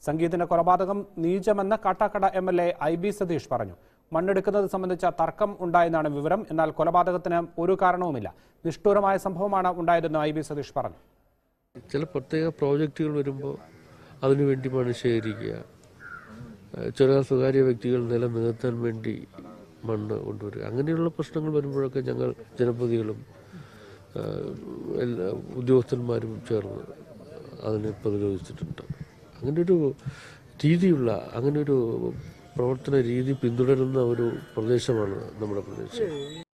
സംഗീതിന്റെ കൊലപാതകം നീചമെന്ന് Kattakkada M L A I B Satish പറഞ്ഞു മണ്ണെടുക്കുന്നത് സംബന്ധിച്ച തർക്കം ഉണ്ടായെന്നാണ് വിവരം എന്നാൽ കൊലപാതകത്തിന് ഒരു കാരണവുമില്ല നിഷ്ഠൂരമായ സംഭവമാണ് ഉണ്ടായതെന്ന് ഐ ബി സതീഷ് പറഞ്ഞു ചില പ്രത്യേക പ്രോജക്റ്റുകൾ വരുമ്പോൾ അതിനുവേണ്ടി മണ്ണ് ശേഖരിക്കുക ഏഹ് ചില സ്വകാര്യ വ്യക്തികൾ നിലം നികത്താൻ വേണ്ടി മണ്ണ് കൊണ്ടുവരിക അങ്ങനെയുള്ള പ്രശ്നങ്ങൾ വരുമ്പോഴൊക്കെ ഞങ്ങൾ ജനപ്രതികളും ഏഹ് എല്ലാ ഉദ്യോഗസ്ഥന്മാരും ചേർന്ന് അതിനെ പ്രതിരോധിച്ചിട്ടുണ്ട് അങ്ങനെ ഒരു രീതിയുള്ള അങ്ങനെ ഒരു പ്രവർത്തന രീതി പിന്തുടരുന്ന ഒരു പ്രദേശമാണ് നമ്മുടെ പ്രദേശം